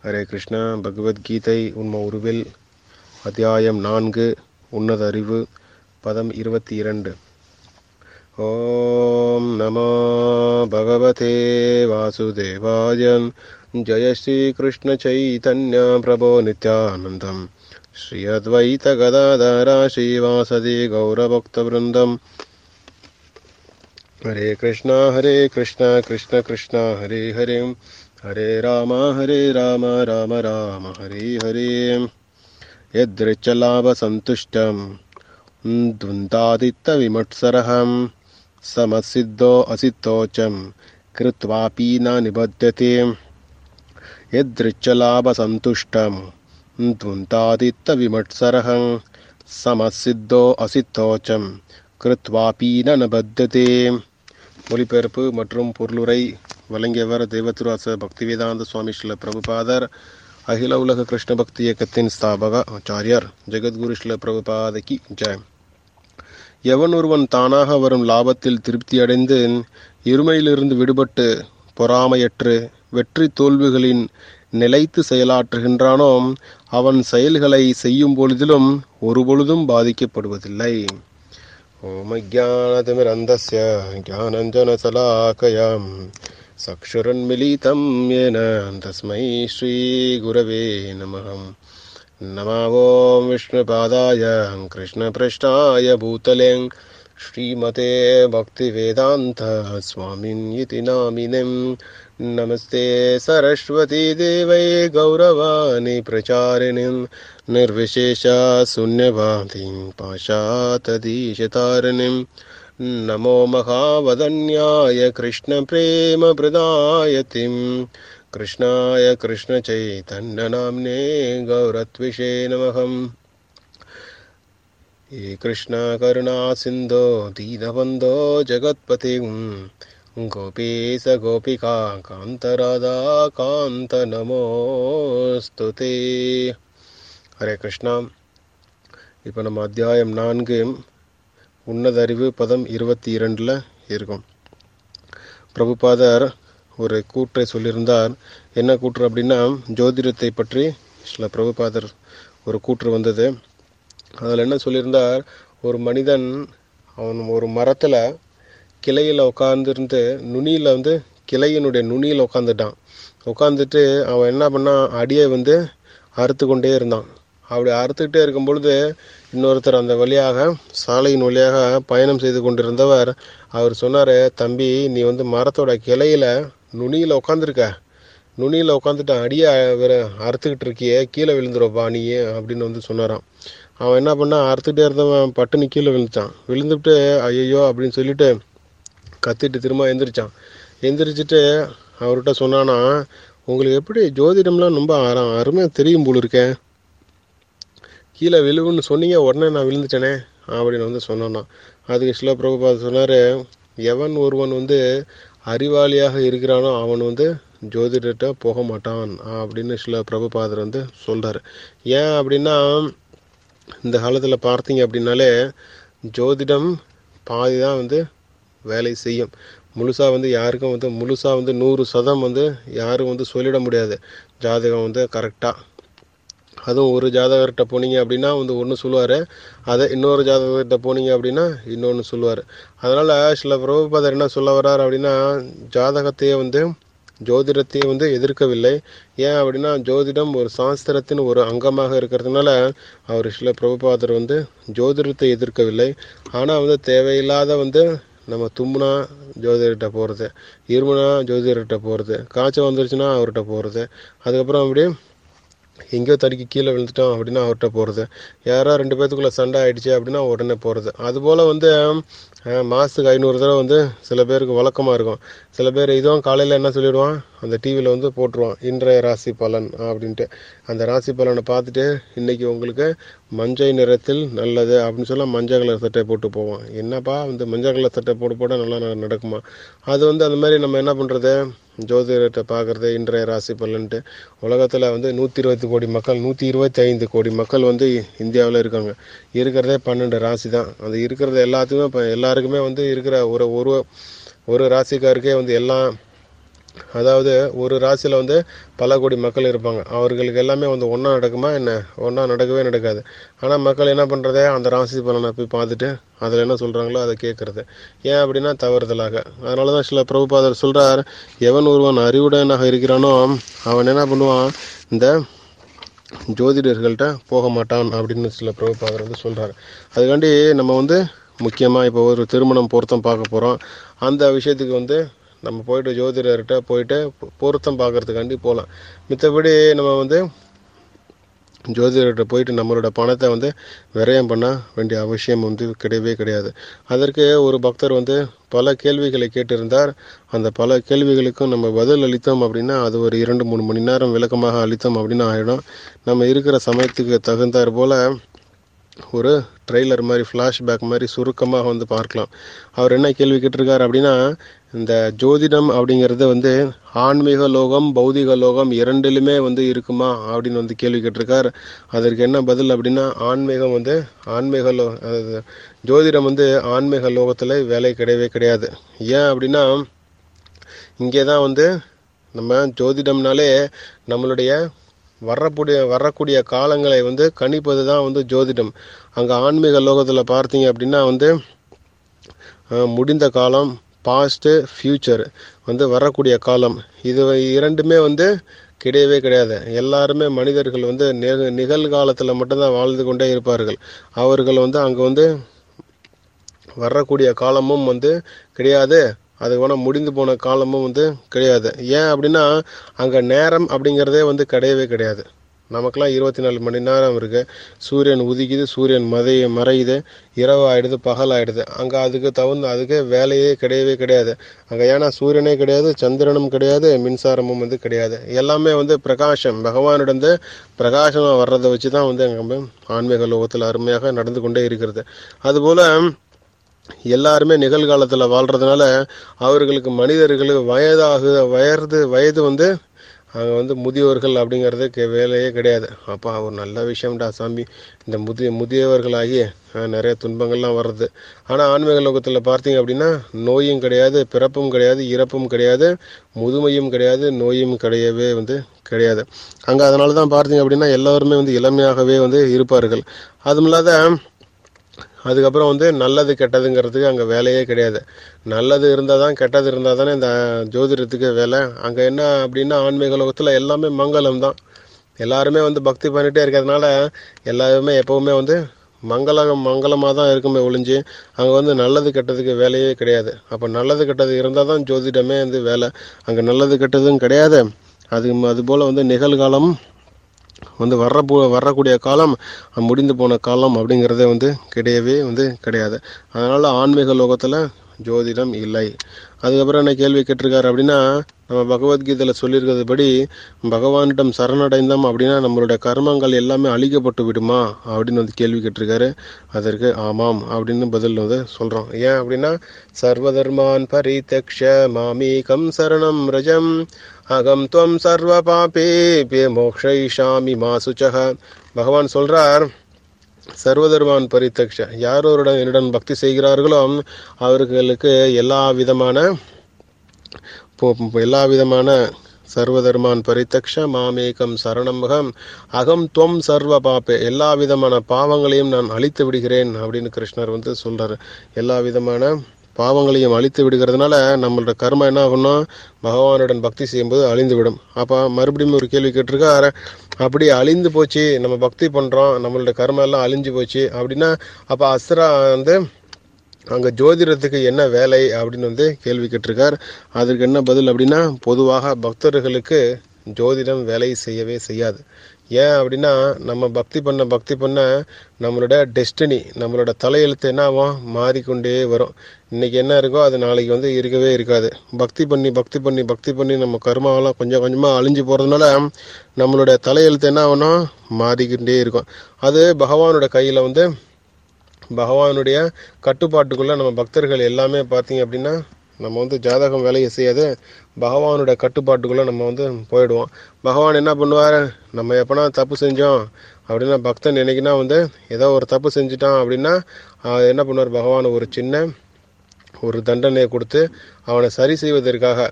ஹரே கிருஷ்ணா பகவத்கீதை உண்ம உருவில் அத்தியாயம் நான்கு உன்னத அறிவு பதம் இருபத்தி இரண்டு ஓம் நமோ பகவதே வாசுதேவாய ஜய ஸ்ரீ கிருஷ்ண சைதன்ய பிரபோ நித்யானந்தம் ஸ்ரீ அத்வைத கதாதாரா ஸ்ரீவாசதி கௌரபக்தவிருந்தம் हरे कृष्णा हरे कृष्णा कृष्ण कृष्णा हरे हरे हरे राम हरे राम राम राम हरे हरे यदृच्छलाभसन्तुष्टं द्वन्द्वादित्तविमत्सरहं समसिद्धो असिद्धोचं कृत्वापि न निबध्यते यदृच्छलाभसन्तुष्टं द्वन्द्वादित्तविमत्सरहं समसिद्धो असिद्धोचं கிருத்வாபி ந பத்ததே மொழிபெயர்ப்பு மற்றும் பொருளுரை வழங்கியவர் தேவத்ருவாச பக்திவேதாந்த சுவாமி ஸ்ரீல பிரபுபாதர் அகில உலக கிருஷ்ண பக்தி இயக்கத்தின் ஸ்தாபக ஆச்சாரியர் ஜெகத்குரு ஸ்ரீல பிரபுபாதகி ஜெய் எவன் ஒருவன் தானாக வரும் லாபத்தில் திருப்தி அடைந்து இருமையிலிருந்து விடுபட்டு பொறாமையற்று வெற்றி தோல்விகளின் நிலைத்து செயலாற்றுகின்றானோ அவன் செயல்களை செய்யும் பொழுதிலும் ஒருபொழுதும் பாதிக்கப்படுவதில்லை ॐ ज्ञानतिमिरन्दस्य ज्ञानञ्जनशलाकयां चक्षुरन्मिलितं येन तस्मै श्रीगुरवे नमः नमो ॐ विष्णुपादाय कृष्णपृष्ठाय भूतले श्रीमते भक्तिवेदान्त स्वामिन् इति नामिनम् नमस्ते सरस्वतीदेवै गौरवाणि प्रचारिणीं निर्विशेषा शून्यवादीं पाशातदीशतारिणीं नमो महावदन्याय कृष्णप्रेमप्रदायतिं कृष्णाय कृष्णचैतन्यनाम्ने गौरत्विषे नमः ये कृष्णकरुणासिन्धो दीनबन्धो जगत्पतिं गोपीस गोपिका कान्तराधा कान्त நமோஸ்து தே ஹரே கிருஷ்ணா இப்போ நம்ம அத்தியாயம் நான்கு உன்னத அறிவு பதம் இருபத்தி இரண்டில் இருக்கும் பிரபுபாதர் ஒரு கூற்றை சொல்லியிருந்தார் என்ன கூற்று அப்படின்னா ஜோதிடத்தை பற்றி சில பிரபுபாதர் ஒரு கூற்று வந்தது அதில் என்ன சொல்லியிருந்தார் ஒரு மனிதன் அவன் ஒரு மரத்தில் கிளையில் உட்காந்துருந்து நுனியில் வந்து கிளையினுடைய நுனியில் உட்காந்துட்டான் உட்காந்துட்டு அவன் என்ன பண்ணான் அடியை வந்து அறுத்து கொண்டே இருந்தான் அப்படி அறுத்துக்கிட்டே இருக்கும் பொழுது இன்னொருத்தர் அந்த வழியாக சாலையின் வழியாக பயணம் செய்து கொண்டிருந்தவர் அவர் சொன்னார் தம்பி நீ வந்து மரத்தோட கிளையில் நுனியில் உட்காந்துருக்க நுனியில் உட்காந்துட்டு அடியை வேற அறுத்துக்கிட்டு இருக்கியே கீழே விழுந்துருப்பா நீ அப்படின்னு வந்து சொன்னாராம் அவன் என்ன பண்ணான் அறுத்துக்கிட்டே இருந்தவன் பட்டுன்னு கீழே விழுந்துட்டான் விழுந்துட்டு ஐயோ அப்படின்னு சொல்லிட்டு கத்திட்டு திரும்ப எந்திரிச்சான் எந்திரிச்சிட்டு அவர்கிட்ட சொன்னானா உங்களுக்கு எப்படி ஜோதிடம்லாம் ரொம்ப அர அருமையாக தெரியும் போல் இருக்கேன் கீழே விழுவுன்னு சொன்னீங்க உடனே நான் விழுந்துட்டேனே அப்படின்னு வந்து சொன்னானா அதுக்கு சில பிரபுபாத் சொன்னார் எவன் ஒருவன் வந்து அறிவாளியாக இருக்கிறானோ அவன் வந்து ஜோதிடர்கிட்ட போக மாட்டான் அப்படின்னு சில பிரபுபாதர் வந்து சொல்கிறார் ஏன் அப்படின்னா இந்த காலத்தில் பார்த்தீங்க அப்படின்னாலே ஜோதிடம் பாதி தான் வந்து வேலை செய்யும் முழுசாக வந்து யாருக்கும் வந்து முழுசாக வந்து நூறு சதம் வந்து யாரும் வந்து சொல்லிட முடியாது ஜாதகம் வந்து கரெக்டாக அதுவும் ஒரு ஜாதகர்கிட்ட போனீங்க அப்படின்னா வந்து ஒன்று சொல்லுவார் அதை இன்னொரு ஜாதகர்கிட்ட போனீங்க அப்படின்னா இன்னொன்று சொல்லுவார் அதனால் சில பிரபுபாதர் என்ன சொல்ல வர்றார் அப்படின்னா ஜாதகத்தையே வந்து ஜோதிடத்தையே வந்து எதிர்க்கவில்லை ஏன் அப்படின்னா ஜோதிடம் ஒரு சாஸ்திரத்தின் ஒரு அங்கமாக இருக்கிறதுனால அவர் சில பிரபுபாதர் வந்து ஜோதிடத்தை எதிர்க்கவில்லை ஆனால் வந்து தேவையில்லாத வந்து நம்ம தும்முனா ஜோதிடர்கிட்ட போகிறது இருமுனா ஜோதிடர்கிட்ட போகிறது காய்ச்சல் வந்துருச்சுன்னா அவர்கிட்ட போகிறது அதுக்கப்புறம் அப்படியே எங்கேயோ தடுக்கி கீழே விழுந்துட்டோம் அப்படின்னா அவர்கிட்ட போகிறது யாரோ ரெண்டு பேர்த்துக்குள்ளே சண்டை ஆயிடுச்சு அப்படின்னா உடனே போகிறது அதுபோல் வந்து மாதத்துக்கு ஐநூறு தடவை வந்து சில பேருக்கு வழக்கமாக இருக்கும் சில பேர் இதுவும் காலையில் என்ன சொல்லிடுவான் அந்த டிவியில் வந்து போட்டுருவான் இன்றைய ராசி பலன் அப்படின்ட்டு அந்த ராசி பலனை பார்த்துட்டு இன்றைக்கி உங்களுக்கு மஞ்சள் நிறத்தில் நல்லது அப்படின்னு சொல்ல மஞ்சள் கலர் சட்டை போட்டு போவான் என்னப்பா வந்து மஞ்சள் கலர் சட்டை போட்டு போட்டால் நல்லா நடக்குமா அது வந்து அந்த மாதிரி நம்ம என்ன பண்ணுறது ஜோதிடத்தை பார்க்குறது இன்றைய ராசி பலன்ட்டு உலகத்தில் வந்து நூற்றி இருபத்தி கோடி மக்கள் நூற்றி இருபத்தி ஐந்து கோடி மக்கள் வந்து இந்தியாவில் இருக்காங்க இருக்கிறதே பன்னெண்டு ராசி தான் அது இருக்கிறது எல்லாத்துக்குமே இப்போ எல்லாருக்குமே வந்து இருக்கிற ஒரு ஒரு ஒரு ராசிக்காருக்கே வந்து எல்லாம் அதாவது ஒரு ராசியில் வந்து பல கோடி மக்கள் இருப்பாங்க அவர்களுக்கு எல்லாமே வந்து ஒன்றா நடக்குமா என்ன ஒன்றா நடக்கவே நடக்காது ஆனால் மக்கள் என்ன பண்ணுறது அந்த ராசி பலனை போய் பார்த்துட்டு அதில் என்ன சொல்கிறாங்களோ அதை கேட்குறது ஏன் அப்படின்னா தவறுதலாக அதனால தான் சில பிரபுபாதர் சொல்கிறார் எவன் ஒருவன் அறிவுடனாக இருக்கிறானோ அவன் என்ன பண்ணுவான் இந்த ஜோதிடர்கள்ட்ட போக மாட்டான் அப்படின்னு சில பிரபுபாதர் வந்து சொல்கிறார் அதுக்காண்டி நம்ம வந்து முக்கியமாக இப்போ ஒரு திருமணம் பொருத்தம் பார்க்க போகிறோம் அந்த விஷயத்துக்கு வந்து நம்ம போயிட்டு ஜோதிடர்கிட்ட போயிட்டு பொ- பொருத்தம் பார்க்கறதுக்காண்டி போகலாம் மித்தபடி நம்ம வந்து ஜோதிடர்கிட்ட போயிட்டு நம்மளோட பணத்தை வந்து விரயம் பண்ண வேண்டிய அவசியம் வந்து கிடையவே கிடையாது அதற்கு ஒரு பக்தர் வந்து பல கேள்விகளை கேட்டிருந்தார் அந்த பல கேள்விகளுக்கும் நம்ம பதில் அளித்தோம் அப்படின்னா அது ஒரு இரண்டு மூணு மணி நேரம் விளக்கமாக அளித்தோம் அப்படின்னு ஆகிடும் நம்ம இருக்கிற சமயத்துக்கு தகுந்தாற் போல ஒரு ட்ரெய்லர் மாதிரி ஃப்ளாஷ்பேக் மாதிரி சுருக்கமாக வந்து பார்க்கலாம் அவர் என்ன கேள்வி கேட்டிருக்காரு அப்படின்னா இந்த ஜோதிடம் அப்படிங்கிறது வந்து ஆன்மீக லோகம் பௌதிக லோகம் இரண்டிலுமே வந்து இருக்குமா அப்படின்னு வந்து கேள்வி கேட்டிருக்கார் அதற்கு என்ன பதில் அப்படின்னா ஆன்மீகம் வந்து ஆன்மீக லோ அதாவது ஜோதிடம் வந்து ஆன்மீக லோகத்தில் வேலை கிடையவே கிடையாது ஏன் அப்படின்னா இங்கே தான் வந்து நம்ம ஜோதிடம்னாலே நம்மளுடைய வரக்கூடிய வரக்கூடிய காலங்களை வந்து கணிப்பது தான் வந்து ஜோதிடம் அங்கே ஆன்மீக லோகத்தில் பார்த்தீங்க அப்படின்னா வந்து அஹ், முடிந்த காலம் பாஸ்ட்டு ஃப்யூச்சர் வந்து வரக்கூடிய காலம் இது இரண்டுமே வந்து கிடையவே கிடையாது எல்லாருமே மனிதர்கள் வந்து நிக நிகழ்காலத்தில் மட்டும்தான் வாழ்ந்து கொண்டே இருப்பார்கள் அவர்கள் வந்து அங்கே வந்து வரக்கூடிய காலமும் வந்து கிடையாது அது வேணால் முடிந்து போன காலமும் வந்து கிடையாது ஏன் அப்படின்னா அங்கே நேரம் அப்படிங்கிறதே வந்து கிடையவே கிடையாது நமக்கெல்லாம் இருபத்தி நாலு மணி நேரம் இருக்கு சூரியன் உதிக்குது சூரியன் மதை மறையுது இரவு ஆயிடுது பகல் ஆயிடுது அங்கே அதுக்கு தகுந்த அதுக்கு வேலையே கிடையவே கிடையாது அங்கே ஏன்னா சூரியனே கிடையாது சந்திரனும் கிடையாது மின்சாரமும் வந்து கிடையாது எல்லாமே வந்து பிரகாசம் பகவானிடந்து பிரகாசமாக வர்றதை வச்சு தான் வந்து அங்கே ஆன்மீக லோகத்தில் அருமையாக நடந்து கொண்டே இருக்கிறது அதுபோல் எல்லாருமே நிகழ்காலத்தில் வாழ்றதுனால அவர்களுக்கு மனிதர்களுக்கு வயதாக வயது வயது வந்து அங்கே வந்து முதியோர்கள் அப்படிங்கிறதுக்கு வேலையே கிடையாது அப்பா ஒரு நல்ல விஷயம்டா சாமி இந்த முதிய முதியவர்களாகி அஹ், நிறைய துன்பங்கள்லாம் வர்றது ஆனால் ஆன்மீக லோகத்தில் பார்த்தீங்க அப்படின்னா நோயும் கிடையாது பிறப்பும் கிடையாது இறப்பும் கிடையாது முதுமையும் கிடையாது நோயும் கிடையவே வந்து கிடையாது அங்கே அதனால தான் பார்த்தீங்க அப்படின்னா எல்லாருமே வந்து இளமையாகவே வந்து இருப்பார்கள் அதுவும் இல்லாத அதுக்கப்புறம் வந்து நல்லது கெட்டதுங்கிறதுக்கு அங்கே வேலையே கிடையாது நல்லது இருந்தால் தான் கெட்டது இருந்தால் தானே இந்த ஜோதிடத்துக்கு வேலை அங்கே என்ன அப்படின்னா ஆன்மீக லோகத்தில் எல்லாமே மங்களம் தான் எல்லாருமே வந்து பக்தி பண்ணிகிட்டே இருக்கிறதுனால எல்லாருமே எப்போவுமே வந்து மங்களம் மங்களமாக தான் இருக்குமே ஒழிஞ்சு அங்கே வந்து நல்லது கெட்டதுக்கு வேலையே கிடையாது அப்போ நல்லது கெட்டது இருந்தால் தான் ஜோதிடமே வந்து வேலை அங்கே நல்லது கெட்டதும் கிடையாது அது அதுபோல் வந்து நிகழ்காலம் வந்து வர்ற போ வரக்கூடிய காலம் முடிந்து போன காலம் அப்படிங்கிறதே வந்து கிடையவே வந்து கிடையாது அதனால் ஆன்மீக லோகத்தில் ஜோதிடம் இல்லை அதுக்கப்புறம் என்ன கேள்வி கேட்டிருக்காரு அப்படின்னா நம்ம பகவத்கீதையில் சொல்லியிருக்கிறதுபடி பகவானிடம் சரணடைந்தோம் அப்படின்னா நம்மளுடைய கர்மங்கள் எல்லாமே அழிக்கப்பட்டு விடுமா அப்படின்னு வந்து கேள்வி கேட்டிருக்காரு அதற்கு ஆமாம் அப்படின்னு பதில் வந்து சொல்கிறோம் ஏன் அப்படின்னா சர்வதர்மான் பரிதக்ஷ மாமீகம் சரணம் ரஜம் அகம் துவம் சர்வ பாபே பே மோக்ஷயிஷாமி மா சுச்சக பகவான் சொல்றார் சர்வதர்மான் பரிதக்ஷ யாரோருடன் என்னுடன் பக்தி செய்கிறார்களோ அவர்களுக்கு எல்லா விதமான போ- போ- எல்லா விதமான சர்வதர்மான் பரிதக்ஷ மாமேகம் சரணமகம் அகம் துவம் சர்வ பாப்பே எல்லா விதமான பாவங்களையும் நான் அழித்து விடுகிறேன் அப்படின்னு கிருஷ்ணர் வந்து சொல்றாரு எல்லா விதமான பாவங்களையும் அழித்து விடுகிறதுனால நம்மளோட கர்மம் என்ன ஆகும்னா பகவானுடன் பக்தி செய்யும்போது அழிந்து விடும் அப்போ மறுபடியும் ஒரு கேள்வி கேட்டிருக்காரு அப்படி அழிந்து போச்சு நம்ம பக்தி பண்ணுறோம் நம்மளோட கர்மம் எல்லாம் அழிஞ்சு போச்சு அப்படின்னா அப்போ அசுரா வந்து அங்கே ஜோதிடத்துக்கு என்ன வேலை அப்படின்னு வந்து கேள்வி கேட்டிருக்கார் அதற்கு என்ன பதில் அப்படின்னா பொதுவாக பக்தர்களுக்கு ஜோதிடம் வேலை செய்யவே செய்யாது ஏன் அப்படின்னா நம்ம பக்தி பண்ண பக்தி பண்ண நம்மளோட டெஸ்டினி நம்மளோட தலையெழுத்து என்ன ஆகும் மாறிக்கொண்டே வரும் இன்னைக்கு என்ன இருக்கோ அது நாளைக்கு வந்து இருக்கவே இருக்காது பக்தி பண்ணி பக்தி பண்ணி பக்தி பண்ணி நம்ம கர்மாவெல்லாம் கொஞ்சம் கொஞ்சமாக அழிஞ்சு போகிறதுனால நம்மளோட தலையெழுத்து என்ன ஆகணும் மாறிக்கிட்டே இருக்கும் அது பகவானோட கையில் வந்து பகவானுடைய கட்டுப்பாட்டுக்குள்ள நம்ம பக்தர்கள் எல்லாமே பார்த்தீங்க அப்படின்னா நம்ம வந்து ஜாதகம் வேலையை செய்யாது பகவானோட கட்டுப்பாட்டுக்குள்ள நம்ம வந்து போயிடுவோம் பகவான் என்ன பண்ணுவார் நம்ம எப்பனா தப்பு செஞ்சோம் அப்படின்னா பக்தன் என்னைக்குன்னா வந்து ஏதோ ஒரு தப்பு செஞ்சுட்டான் அப்படின்னா ஆஹ் என்ன பண்ணுவார் பகவான் ஒரு சின்ன ஒரு தண்டனையை கொடுத்து அவனை சரி செய்வதற்காக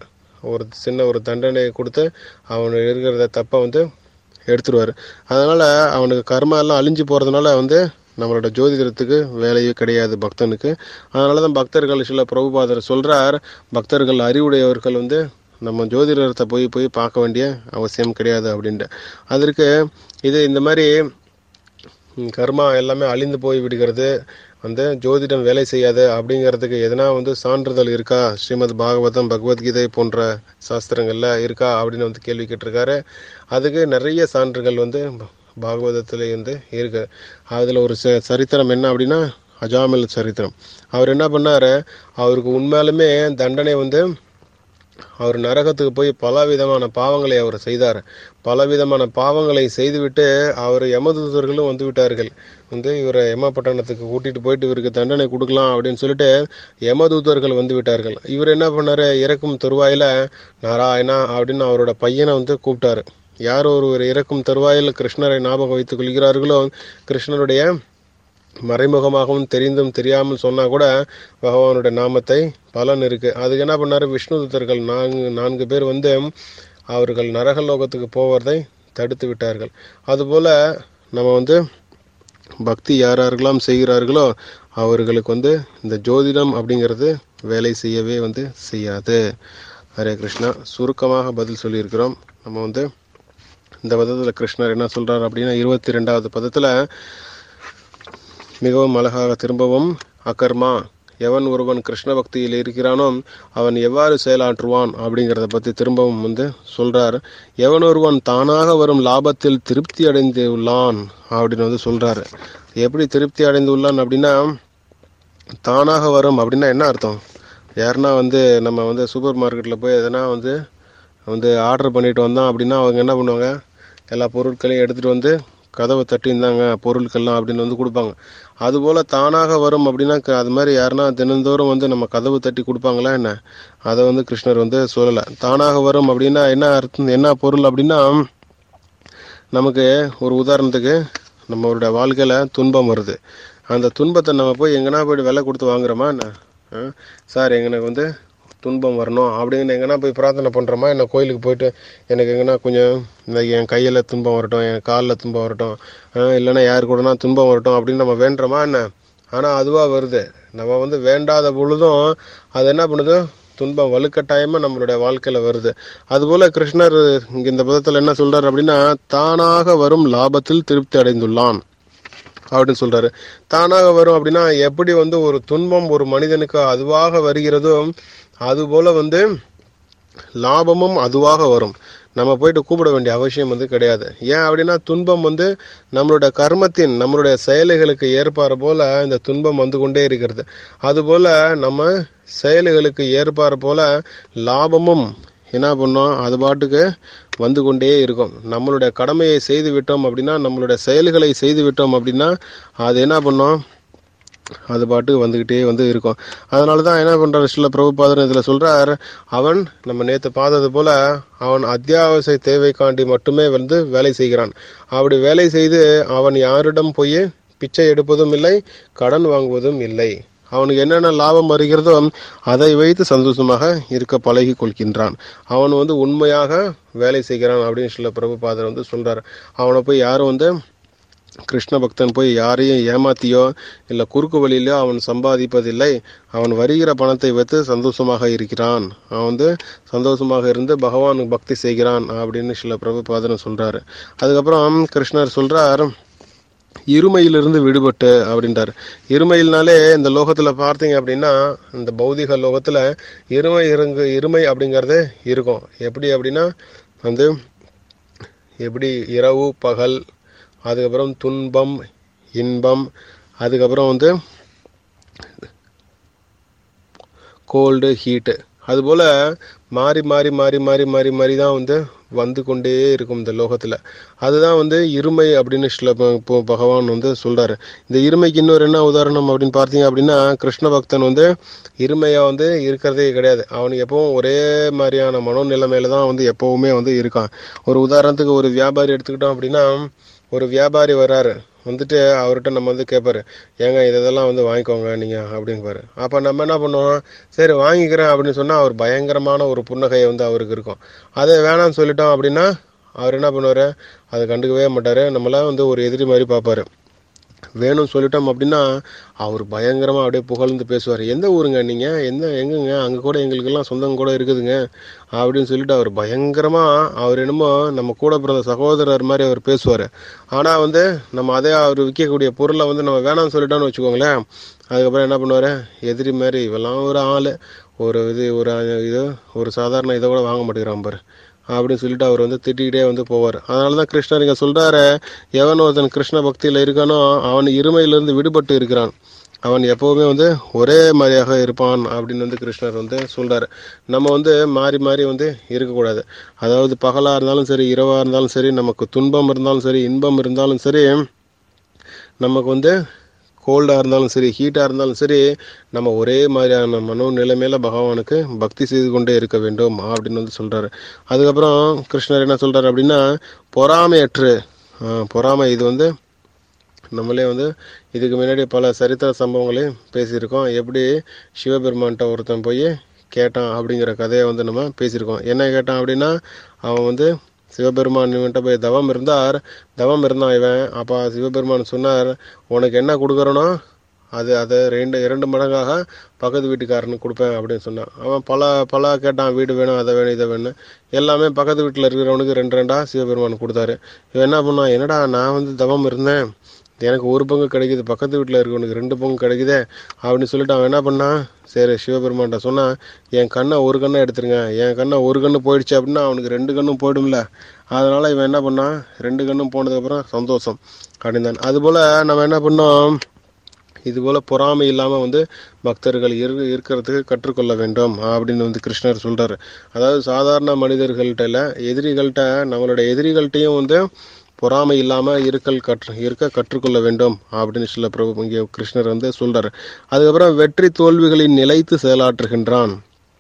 ஒரு சின்ன ஒரு தண்டனையை கொடுத்து அவனுக்கு இருக்கிறத தப்பை வந்து எடுத்துருவார் அதனால் அவனுக்கு கர்மா எல்லாம் அழிஞ்சு போகிறதுனால வந்து நம்மளோட ஜோதிடத்துக்கு வேலையே கிடையாது பக்தனுக்கு அதனால தான் பக்தர்கள் சில பிரபுபாதர் சொல்கிறார் பக்தர்கள் அறிவுடையவர்கள் வந்து நம்ம ஜோதிடத்தை போய் போய் பார்க்க வேண்டிய அவசியம் கிடையாது அப்படின்ட்டு அதற்கு இது இந்த மாதிரி ம், கர்மா எல்லாமே அழிந்து போய் விடுகிறது வந்து ஜோதிடம் வேலை செய்யாது அப்படிங்கிறதுக்கு எதனா வந்து சான்றிதழ் இருக்கா ஸ்ரீமத் பாகவதம் பகவத்கீதை போன்ற சாஸ்திரங்கள்ல இருக்கா அப்படின்னு வந்து கேள்வி கேட்டிருக்காரு அதுக்கு நிறைய சான்றுகள் வந்து பாகவதத்துல வந்து இருக்கு அதுல ஒரு ச- சரித்திரம் என்ன அப்படின்னா அஜாமில் சரித்திரம் அவர் என்ன பண்ணாரு அவருக்கு உண்மையாலுமே தண்டனை வந்து அவர் நரகத்துக்கு போய் பல விதமான பாவங்களை அவர் செய்தார் பல விதமான பாவங்களை செய்துவிட்டு அவர் யமதூதர்களும் வந்து விட்டார்கள் வந்து இவரை யமபட்டணத்துக்கு கூட்டிட்டு போயிட்டு இவருக்கு தண்டனை கொடுக்கலாம் அப்படின்னு சொல்லிட்டு யமதூதர்கள் வந்து விட்டார்கள் இவர் என்ன பண்ணாரு இறக்கும் தருவாயில நாராயணா அப்படின்னு அவரோட பையனை வந்து கூப்பிட்டாரு யார் ஒருவர் இறக்கும் தருவாயில் கிருஷ்ணரை ஞாபகம் வைத்துக் கொள்கிறார்களோ கிருஷ்ணருடைய மறைமுகமாகவும் தெரிந்தும் தெரியாமல் சொன்னா கூட பகவானுடைய நாமத்தை பலன் இருக்கு அதுக்கு என்ன பண்ணாரு விஷ்ணு தூதர்கள் நான்கு நான்கு பேர் வந்து அவர்கள் நரகலோகத்துக்கு போவதை தடுத்து விட்டார்கள் அதுபோல நம்ம வந்து பக்தி யார் யாரெல்லாம் செய்கிறார்களோ அவர்களுக்கு வந்து இந்த ஜோதிடம் அப்படிங்கிறது வேலை செய்யவே வந்து செய்யாது ஹரே கிருஷ்ணா சுருக்கமாக பதில் சொல்லியிருக்கிறோம் நம்ம வந்து இந்த பதத்தில் கிருஷ்ணர் என்ன சொல்றார் அப்படின்னா இருபத்தி ரெண்டாவது பதத்தில் மிகவும் அழகாக திரும்பவும் அகர்மா எவன் ஒருவன் கிருஷ்ண பக்தியில் இருக்கிறானோ அவன் எவ்வாறு செயலாற்றுவான் அப்படிங்கிறத பற்றி திரும்பவும் வந்து சொல்றார் எவன் ஒருவன் தானாக வரும் லாபத்தில் திருப்தி அடைந்து உள்ளான் அப்படின்னு வந்து சொல்றாரு எப்படி திருப்தி அடைந்து உள்ளான் அப்படின்னா தானாக வரும் அப்படின்னா என்ன அர்த்தம் யாருன்னா வந்து நம்ம வந்து சூப்பர் மார்க்கெட்டில் போய் எதனா வந்து வந்து ஆர்டர் பண்ணிட்டு வந்தோம் அப்படின்னா அவங்க என்ன பண்ணுவாங்க எல்லா பொருட்களையும் எடுத்துகிட்டு வந்து கதவை தட்டி இருந்தாங்க பொருட்கள்லாம் அப்படின்னு வந்து கொடுப்பாங்க அதுபோல் தானாக வரும் அப்படின்னா க- அது மாதிரி யாருன்னா தினந்தோறும் வந்து நம்ம கதவு தட்டி கொடுப்பாங்களா என்ன அதை வந்து கிருஷ்ணர் வந்து சொல்லலை தானாக வரும் அப்படின்னா என்ன அர்த்தம் என்ன பொருள் அப்படின்னா நமக்கு ஒரு உதாரணத்துக்கு நம்மளுடைய வாழ்க்கையில் துன்பம் வருது அந்த துன்பத்தை நம்ம போய் எங்கன்னா போய் விலை கொடுத்து வாங்குறோமா என்ன ஆ? சார் எங்களுக்கு வந்து துன்பம் வரணும் அப்படின்னு எங்கன்னா போய் பிரார்த்தனை பண்ணுறோமா என்ன கோயிலுக்கு போயிட்டு எனக்கு எங்கன்னா கொஞ்சம் இந்த என் கையில் துன்பம் வரட்டும் என் காலில் துன்பம் வரட்டும் ஆ, இல்லைன்னா யார் கூடனா துன்பம் வரட்டும் அப்படின்னு நம்ம வேண்டுறோமா என்ன ஆனால் அதுவாக வருது நம்ம வந்து வேண்டாத பொழுதும் அது என்ன பண்ணுது துன்பம் வலுக்கட்டாயமாக நம்மளுடைய வாழ்க்கையில் வருது அதுபோல கிருஷ்ணர் இங்க இந்த பதத்தில் என்ன சொல்றாரு அப்படின்னா தானாக வரும் லாபத்தில் திருப்தி அடைந்துள்ளான் அப்படின்னு சொல்றாரு தானாக வரும் அப்படின்னா எப்படி வந்து ஒரு துன்பம் ஒரு மனிதனுக்கு அதுவாக வருகிறதோ அதுபோல வந்து லாபமும் அதுவாக வரும் நம்ம போயிட்டு கூப்பிட வேண்டிய அவசியம் வந்து கிடையாது ஏன் அப்படின்னா துன்பம் வந்து நம்மளுடைய கர்மத்தின் நம்மளுடைய செயல்களுக்கு ஏற்பாறு போல இந்த துன்பம் வந்து கொண்டே இருக்கிறது அதுபோல நம்ம செயல்களுக்கு ஏற்பாறு போல லாபமும் என்ன பண்ணோம் அது பாட்டுக்கு வந்து கொண்டே இருக்கும் நம்மளுடைய கடமையை செய்து விட்டோம் அப்படின்னா நம்மளுடைய செயல்களை செய்து விட்டோம் அப்படின்னா அது என்ன பண்ணோம் அது பாட்டு வந்துக்கிட்டே வந்து இருக்கும் அதனால தான் என்ன பண்ணுறாரு சில பிரபுபாதர் இதில் சொல்கிறார் அவன் நம்ம நேற்று பார்த்தது போல அவன் அத்தியாவசிய தேவைக்காண்டி மட்டுமே வந்து வேலை செய்கிறான் அப்படி வேலை செய்து அவன் யாரிடம் போய் பிச்சை எடுப்பதும் இல்லை கடன் வாங்குவதும் இல்லை அவனுக்கு என்னென்ன லாபம் வருகிறதோ அதை வைத்து சந்தோஷமாக இருக்க பழகி கொள்கின்றான் அவன் வந்து உண்மையாக வேலை செய்கிறான் அப்படின்னு சில பிரபுபாதர் வந்து சொல்றார் அவனை போய் யாரும் வந்து கிருஷ்ண பக்தன் போய் யாரையும் ஏமாத்தியோ இல்லை குறுக்கு வழியிலோ அவன் சம்பாதிப்பதில்லை அவன் வருகிற பணத்தை வைத்து சந்தோஷமாக இருக்கிறான் அவன் வந்து சந்தோஷமாக இருந்து பகவானுக்கு பக்தி செய்கிறான் அப்படின்னு சில பிரபுபாதன் சொல்றாரு அதுக்கப்புறம் கிருஷ்ணர் சொல்றார் இருமையிலிருந்து விடுபட்டு அப்படின்றார் இருமையில்னாலே இந்த லோகத்துல பார்த்தீங்க அப்படின்னா இந்த பௌதிக லோகத்துல இருமை இருங்கு இருமை அப்படிங்கிறது இருக்கும் எப்படி அப்படின்னா வந்து எப்படி இரவு பகல் அதுக்கப்புறம் துன்பம் இன்பம் அதுக்கப்புறம் வந்து கோல்டு ஹீட்டு அதுபோல் மாறி மாறி மாறி மாறி மாறி மாறி தான் வந்து வந்து கொண்டே இருக்கும் இந்த லோகத்தில் அதுதான் வந்து இருமை அப்படின்னு சில ப- இப்போ பகவான் வந்து சொல்றாரு இந்த இருமைக்கு இன்னொரு என்ன உதாரணம் அப்படின்னு பார்த்தீங்க அப்படின்னா கிருஷ்ண பக்தன் வந்து இருமையாக வந்து இருக்கிறதே கிடையாது அவனுக்கு எப்பவும் ஒரே மாதிரியான மனோநிலைமையில தான் வந்து எப்பவுமே வந்து இருக்கான் ஒரு உதாரணத்துக்கு ஒரு வியாபாரி எடுத்துக்கிட்டோம் அப்படின்னா ஒரு வியாபாரி வர்றாரு வந்துட்டு அவர்கிட்ட நம்ம வந்து கேட்பாரு ஏங்க இதெல்லாம் வந்து வாங்கிக்கோங்க நீங்கள் அப்படிங்குவாரு அப்போ நம்ம என்ன பண்ணுவோம் சரி வாங்கிக்கிறேன் அப்படின்னு சொன்னால் அவர் பயங்கரமான ஒரு புன்னகையை வந்து அவருக்கு இருக்கும் அதை வேணாம்னு சொல்லிட்டோம் அப்படின்னா அவர் என்ன பண்ணுவார் அதை கண்டுக்கவே மாட்டார் நம்மளாம் வந்து ஒரு எதிரி மாதிரி பார்ப்பாரு வேணும்னு சொல்லிட்டோம் அப்படின்னா அவர் பயங்கரமாக அப்படியே புகழ்ந்து பேசுவார் எந்த ஊருங்க நீங்கள் எந்த எங்கங்க அங்கே கூட எங்களுக்கெல்லாம் சொந்தம் கூட இருக்குதுங்க அப்படின்னு சொல்லிட்டு அவர் பயங்கரமாக அவர் என்னமோ நம்ம கூட பிறந்த சகோதரர் மாதிரி அவர் பேசுவார் ஆனால் வந்து நம்ம அதே அவர் விற்கக்கூடிய பொருளை வந்து நம்ம வேணாம்னு சொல்லிட்டோம்னு வச்சுக்கோங்களேன் அதுக்கப்புறம் என்ன பண்ணுவார் எதிரி மாதிரி இவெல்லாம் ஒரு ஆள் ஒரு இது ஒரு இது ஒரு சாதாரண இதை கூட வாங்க மாட்டேங்கிறான் பாரு அப்படின்னு சொல்லிட்டு அவர் வந்து திட்டிக்கிட்டே வந்து போவார் அதனால தான் கிருஷ்ணர் இங்கே சொல்கிறாரு எவன் ஒருத்தன் கிருஷ்ண பக்தியில் இருக்கானோ அவன் இருமையிலிருந்து விடுபட்டு இருக்கிறான் அவன் எப்போவுமே வந்து ஒரே மாதிரியாக இருப்பான் அப்படின்னு வந்து கிருஷ்ணர் வந்து சொல்கிறாரு நம்ம வந்து மாறி மாறி வந்து இருக்கக்கூடாது அதாவது பகலாக இருந்தாலும் சரி இரவாக இருந்தாலும் சரி நமக்கு துன்பம் இருந்தாலும் சரி இன்பம் இருந்தாலும் சரி நமக்கு வந்து கோல்டாக இருந்தாலும் சரி ஹீட்டாக இருந்தாலும் சரி நம்ம ஒரே மாதிரியான மனோ நிலைமையில பகவானுக்கு பக்தி செய்து கொண்டே இருக்க வேண்டும் அப்படின்னு வந்து சொல்கிறாரு அதுக்கப்புறம் கிருஷ்ணர் என்ன சொல்கிறாரு அப்படின்னா பொறாமையற்று ஆஹ், பொறாமை இது வந்து நம்மளே வந்து இதுக்கு முன்னாடி பல சரித்திர சம்பவங்களையும் பேசியிருக்கோம் எப்படி சிவபெருமான்கிட்ட ஒருத்தன் போய் கேட்டான் அப்படிங்கிற கதையை வந்து நம்ம பேசியிருக்கோம் என்ன கேட்டான் அப்படின்னா அவன் வந்து சிவபெருமான் இவன்கிட்ட போய் தவம் இருந்தார் தவம் இருந்தான் இவன் அப்போ சிவபெருமான் சொன்னார் உனக்கு என்ன கொடுக்குறனோ அது அதை ரெண்டு இரண்டு மடங்காக பக்கத்து வீட்டுக்காரனுக்கு கொடுப்பேன் அப்படின்னு சொன்னான் அவன் பல பல கேட்டான் வீடு வேணும் அதை வேணும் இதை வேணும் எல்லாமே பக்கத்து வீட்டில் இருக்கிறவனுக்கு ரெண்டு ரெண்டா சிவபெருமான் கொடுத்தாரு இவன் என்ன பண்ணான் என்னடா நான் வந்து தவம் இருந்தேன் எனக்கு ஒரு பங்கு கிடைக்குது பக்கத்து வீட்டில் இருக்கவனுக்கு ரெண்டு பங்கு கிடைக்குதே அப்படின்னு சொல்லிட்டு அவன் என்ன பண்ணான் சரி சிவபெருமான்கிட்ட சொன்னான் என் கண்ணை ஒரு கண்ணை எடுத்துருங்க என் கண்ணை ஒரு கண்ணு போயிடுச்சு அப்படின்னா அவனுக்கு ரெண்டு கண்ணும் போயிடும்ல அதனால இவன் என்ன பண்ணான் ரெண்டு கண்ணும் போனதுக்கப்புறம் சந்தோஷம் அப்படின்தான் அதுபோல் நம்ம என்ன பண்ணோம் இதுபோல் பொறாமை இல்லாமல் வந்து பக்தர்கள் இரு இருக்கிறதுக்கு கற்றுக்கொள்ள வேண்டும் அப்படின்னு வந்து கிருஷ்ணர் சொல்கிறாரு அதாவது சாதாரண மனிதர்கள்ட்ட இல்லை எதிரிகள்கிட்ட நம்மளோட எதிரிகள்கிட்டையும் வந்து பொறாமை இல்லாமல் இருக்கல் கற்று இருக்க கற்றுக்கொள்ள வேண்டும் அப்படின்னு சில பிரபு இங்கே கிருஷ்ணர் வந்து சொல்கிறாரு அதுக்கப்புறம் வெற்றி தோல்விகளை நிலைத்து செயலாற்றுகின்றான்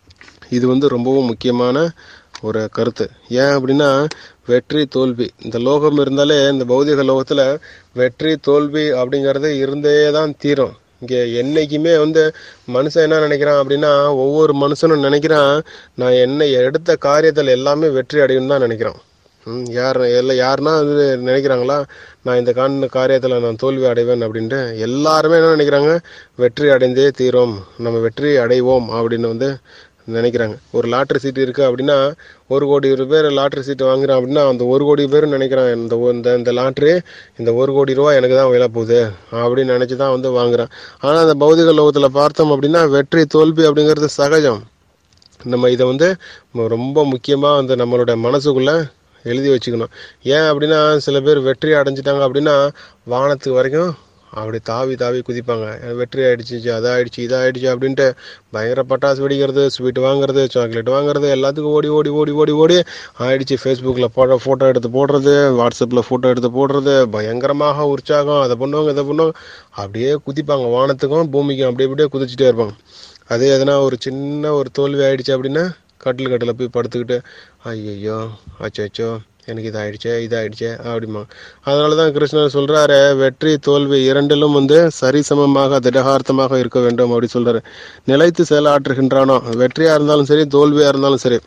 இது வந்து ரொம்பவும் முக்கியமான ஒரு கருத்து ஏன் அப்படின்னா வெற்றி தோல்வி இந்த லோகம் இருந்தாலே இந்த பௌதிக லோகத்தில் வெற்றி தோல்வி அப்படிங்கிறது இருந்தே தான் தீரும் இங்கே என்னைக்குமே வந்து மனுஷன் என்ன நினைக்கிறான் அப்படின்னா ஒவ்வொரு மனுஷனும் நினைக்கிறான் நான் என்ன எடுத்த காரியத்தில் எல்லாமே வெற்றி அடையணும் தான் நினைக்கிறான் ம், யார் எல்லாம் யாருன்னா வந்து நினைக்கிறாங்களா நான் இந்த காண் காரியத்தில் நான் தோல்வி அடைவேன் அப்படின்ட்டு எல்லாருமே என்ன நினைக்கிறாங்க வெற்றி அடைந்தே தீரும் நம்ம வெற்றி அடைவோம் அப்படின்னு வந்து நினைக்கிறாங்க ஒரு லாட்ரி சீட்டு இருக்குது அப்படின்னா ஒரு கோடி பேர் லாட்ரி சீட்டு வாங்குறான் அப்படின்னா அந்த ஒரு கோடி பேர் நினைக்கிறான் இந்த ஒ- இந்த இந்த லாட்ரி இந்த ஒரு கோடி ரூபா எனக்கு தான் விலை போகுது அப்படின்னு நினச்சி தான் வந்து வாங்குறான் ஆனால் அந்த பௌதிக லோகத்தில் பார்த்தோம் அப்படின்னா வெற்றி தோல்வி அப்படிங்கிறது சகஜம் நம்ம இதை வந்து ம- ரொம்ப முக்கியமாக வந்து நம்மளோட மனசுக்குள்ளே எழுதி வச்சுக்கணும் ஏன் அப்படின்னா சில பேர் வெற்றி அடைஞ்சிட்டாங்க அப்படின்னா வானத்துக்கு வரைக்கும் அப்படி தாவி தாவி குதிப்பாங்க எனக்கு வெற்றி ஆயிடுச்சு அது ஆயிடுச்சு இது ஆயிடுச்சு அப்படின்ட்டு பயங்கர பட்டாசு வெடிக்கிறது ஸ்வீட் வாங்குறது சாக்லேட் வாங்குறது எல்லாத்துக்கும் ஓடி ஓடி ஓடி ஓடி ஓடி ஆயிடுச்சு ஃபேஸ்புக்கில் போட ஃபோட்டோ எடுத்து போடுறது வாட்ஸ்அப்பில் ஃபோட்டோ எடுத்து போடுறது பயங்கரமாக உற்சாகம் அதை பண்ணுவாங்க இதை பண்ணுவாங்க அப்படியே குதிப்பாங்க வானத்துக்கும் பூமிக்கும் அப்படியே அப்படியே குதிச்சுட்டே இருப்பாங்க அதே எதனா ஒரு சின்ன ஒரு தோல்வி ஆயிடுச்சு அப்படின்னா கட்டில் கட்டில் போய் படுத்துக்கிட்டு ஐயையோ அச்சோ எனக்கு இதாயிடுச்சே இதாயிடுச்சே அப்படிமா அதனால தான் கிருஷ்ணர் சொல்றாரு வெற்றி தோல்வி இரண்டிலும் வந்து சரிசமமாக திடகார்த்தமாக இருக்க வேண்டும் அப்படி சொல்றாரு நிலைத்து செயலாற்றுகின்றானோ வெற்றியா இருந்தாலும் சரி தோல்வியா இருந்தாலும் சரி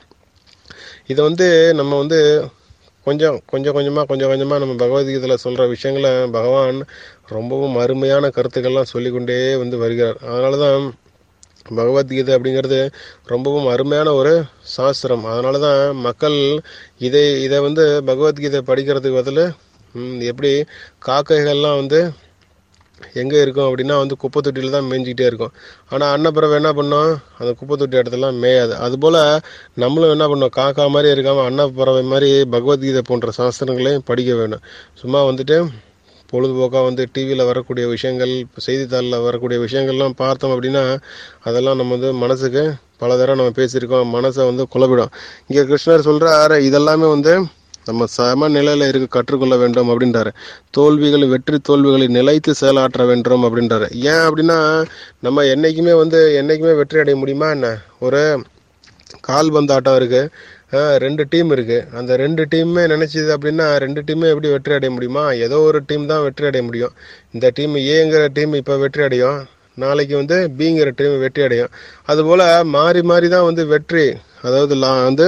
இதை வந்து நம்ம வந்து கொஞ்சம் கொஞ்சம் கொஞ்சமாக கொஞ்சம் கொஞ்சமாக நம்ம பகவத்கீதையில் சொல்கிற விஷயங்களை பகவான் ரொம்பவும் அருமையான கருத்துக்கள்லாம் சொல்லிக்கொண்டே வந்து வருகிறார் அதனால தான் பகவத்கீதை அப்படிங்கிறது ரொம்பவும் அருமையான ஒரு சாஸ்திரம் அதனால தான் மக்கள் இதை இதை வந்து பகவத்கீதை படிக்கிறதுக்கு பதில் ம், எப்படி காக்கைகள்லாம் வந்து எங்கே இருக்கும் அப்படின்னா வந்து குப்பை தொட்டியில் தான் மேய்ஞ்சிக்கிட்டே இருக்கும் ஆனால் அன்னப்பறவை என்ன பண்ணோம் அந்த குப்பை தொட்டி இடத்துலாம் மேயாது அதுபோல் நம்மளும் என்ன பண்ணோம் காக்கா மாதிரி இருக்காமல் அன்னப்பறவை மாதிரி பகவத்கீதை போன்ற சாஸ்திரங்களையும் படிக்க வேணும் சும்மா வந்துட்டு பொழுதுபோக்காக வந்து டிவியில் வரக்கூடிய விஷயங்கள் செய்தித்தாளில் வரக்கூடிய விஷயங்கள்லாம் பார்த்தோம் அப்படின்னா அதெல்லாம் நம்ம வந்து மனசுக்கு பல தடவை நம்ம பேசியிருக்கோம் மனசை வந்து குழப்பிடும் இங்கே கிருஷ்ணர் சொல்கிறாரு இதெல்லாமே வந்து நம்ம சம நிலையில் இருக்க கற்றுக்கொள்ள வேண்டும் அப்படின்றாரு தோல்விகள் வெற்றி தோல்விகளை நிலைத்து செயலாற்ற வேண்டும் அப்படின்றாரு ஏன் அப்படின்னா நம்ம என்னைக்குமே வந்து என்னைக்குமே வெற்றி அடைய முடியுமா என்ன ஒரு கால்பந்து ஆட்டம் இருக்கு அஹ், ரெண்டு டீம் இருக்கு அந்த ரெண்டு டீமுமே நினைச்சது அப்படின்னா ரெண்டு டீமே எப்படி வெற்றி அடைய முடியுமா ஏதோ ஒரு டீம் தான் வெற்றி அடைய முடியும் இந்த டீம் ஏங்கிற டீம் இப்போ வெற்றி அடையும் நாளைக்கு வந்து பிங்கிற டீம் வெற்றி அடையும் அதுபோல மாறி மாறி தான் வந்து வெற்றி அதாவது லா- வந்து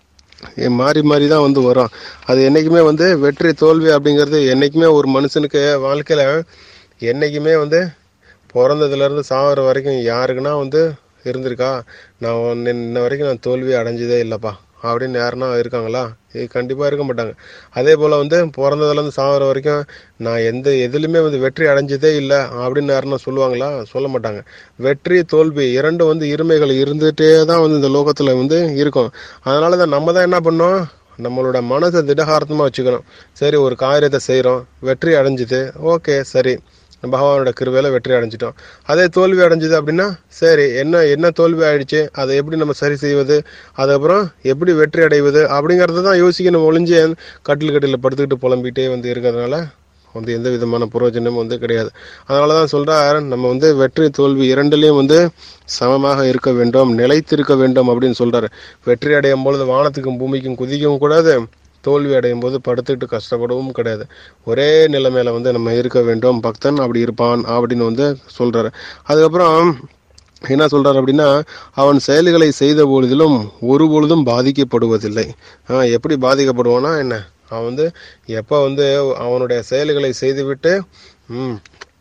எ- மாறி மாறி தான் வந்து வரும் அது என்னைக்குமே வந்து வெற்றி தோல்வி அப்படிங்கிறது என்னைக்குமே ஒரு மனுஷனுக்கு வாழ்க்கையில என்னைக்குமே வந்து பிறந்ததுல இருந்து சாவர வரைக்கும் யாருக்குன்னா வந்து இருந்திருக்கா நான் ஒன்னு- இன்ன வரைக்கும் நான் தோல்வி அடைஞ்சதே இல்லப்பா அப்படின்னு யாருன்னா இருக்காங்களா ஏய், கண்டிப்பா இருக்க மாட்டாங்க அதே போல வந்து பிறந்ததுல இருந்து சாவர வரைக்கும் நான் எந்த எதுலையுமே வந்து வெற்றி அடைஞ்சதே இல்லை அப்படின்னு யாருன்னா சொல்லுவாங்களா சொல்ல மாட்டாங்க வெற்றி தோல்வி இரண்டும் வந்து இருமைகள் இருந்துட்டே தான் வந்து இந்த லோகத்துல வந்து இருக்கும் அதனால தான் நம்ம தான் என்ன பண்ணோம் நம்மளோட மனசை திடகாரத்தமா வச்சுக்கணும் சரி ஒரு காரியத்தை செய்றோம் வெற்றி அடைஞ்சுது ஓகே சரி பகவானோட கிருபையில வெற்றி அடைஞ்சிட்டோம் அதே தோல்வி அடைஞ்சது அப்படின்னா சரி என்ன என்ன தோல்வி ஆயிடுச்சு அதை எப்படி நம்ம சரி செய்வது அதுக்கப்புறம் எப்படி வெற்றி அடைவது அப்படிங்கறத தான் யோசிக்கணும் ஒளிஞ்சு கட்டில் கட்டில படுத்துக்கிட்டு புலம்பிக்கிட்டே வந்து இருக்கிறதுனால வந்து எந்த விதமான பிரயோஜனமும் வந்து கிடையாது அதனால தான் சொல்றார் நம்ம வந்து வெற்றி தோல்வி இரண்டிலையும் வந்து சமமாக இருக்க வேண்டும் நிலைத்திருக்க வேண்டும் அப்படின்னு சொல்றாரு வெற்றி அடையும் பொழுது வானத்துக்கும் பூமிக்கும் குதிக்கவும் கூடாது தோல்வி அடையும் போது படுத்துக்கிட்டு கஷ்டப்படவும் கிடையாது ஒரே நிலைமையில வந்து நம்ம இருக்க வேண்டும் பக்தன் அப்படி இருப்பான் அப்படின்னு வந்து சொல்றாரு அதுக்கப்புறம் என்ன சொல்றாரு அப்படின்னா அவன் செயல்களை செய்த பொழுதிலும் ஒரு பொழுதும் பாதிக்கப்படுவதில்லை ஆஹ் எப்படி பாதிக்கப்படுவானா என்ன அவன் வந்து எப்ப வந்து அவனுடைய செயல்களை செய்துவிட்டு ம்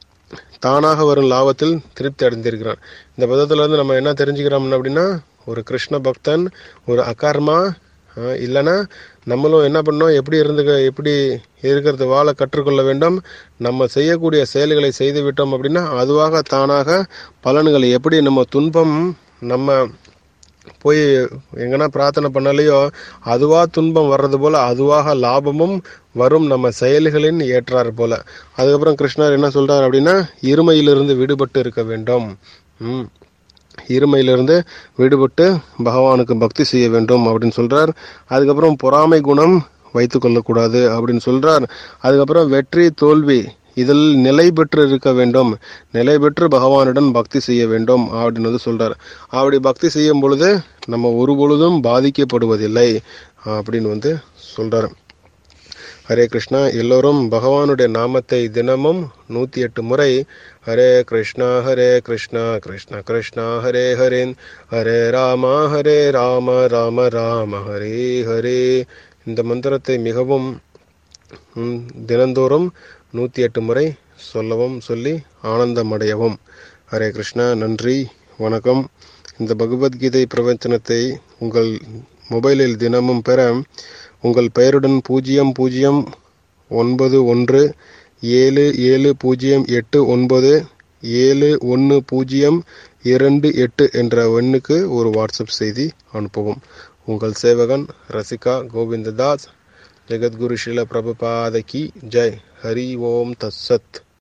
தானாக வரும் லாபத்தில் திருப்தி அடைந்திருக்கிறான் இந்த பதத்துல இருந்து நம்ம என்ன தெரிஞ்சுக்கிறோம் அப்படின்னா ஒரு கிருஷ்ண பக்தன் ஒரு அகார்மா ஆஹ் இல்லைன்னா நம்மளும் என்ன பண்ணோம் எப்படி இருந்து எப்படி இருக்கிறது வாழ கற்றுக்கொள்ள வேண்டும் நம்ம செய்யக்கூடிய செயல்களை செய்து விட்டோம் அப்படின்னா அதுவாக தானாக பலன்களை எப்படி நம்ம துன்பம் நம்ம போய் எங்கன்னா பிரார்த்தனை பண்ணலையோ அதுவா துன்பம் வர்றது போல அதுவாக லாபமும் வரும் நம்ம செயல்களின் ஏற்றார் போல அதுக்கப்புறம் கிருஷ்ணர் என்ன சொல்றார் அப்படின்னா இருமையிலிருந்து விடுபட்டு இருக்க வேண்டும் ம் இருமையிலிருந்து விடுபட்டு பகவானுக்கு பக்தி செய்ய வேண்டும் அப்படின்னு சொல்றார் அதுக்கப்புறம் பொறாமை குணம் வைத்துக் கொள்ளக்கூடாது அப்படின்னு சொல்றார் அதுக்கப்புறம் வெற்றி தோல்வி இதில் நிலை பெற்று இருக்க வேண்டும் நிலை பெற்று பகவானுடன் பக்தி செய்ய வேண்டும் அப்படின்னு வந்து சொல்றார் அப்படி பக்தி செய்யும் பொழுது நம்ம ஒரு பொழுதும் பாதிக்கப்படுவதில்லை அப்படின்னு வந்து சொல்றாரு ஹரே கிருஷ்ணா எல்லோரும் பகவானுடைய நாமத்தை தினமும் நூத்தி எட்டு முறை ஹரே கிருஷ்ணா ஹரே கிருஷ்ணா கிருஷ்ணா கிருஷ்ணா ஹரே ஹரேன் ஹரே ராமா ஹரே ராம ராம ராம ஹரே ஹரே இந்த மந்திரத்தை மிகவும் ம், தினந்தோறும் நூத்தி எட்டு முறை சொல்லவும் சொல்லி ஆனந்தமடையவும் ஹரே கிருஷ்ணா நன்றி வணக்கம் இந்த பகவத்கீதை பிரவச்சனத்தை உங்கள் மொபைலில் தினமும் பெற உங்கள் பெயருடன் பூஜ்ஜியம் பூஜ்ஜியம் ஒன்பது ஒன்று ஏழு ஏழு பூஜ்ஜியம் எட்டு ஒன்பது ஏழு ஒன்று பூஜ்ஜியம் இரண்டு எட்டு என்ற எண்ணுக்கு ஒரு வாட்ஸ்அப் செய்தி அனுப்பவும் உங்கள் சேவகன் ரசிகா கோவிந்ததாஸ் ஜெகத்குரு ஸ்ரீல பிரபுபாத கி ஜெய் ஹரி ஓம் தத்சத்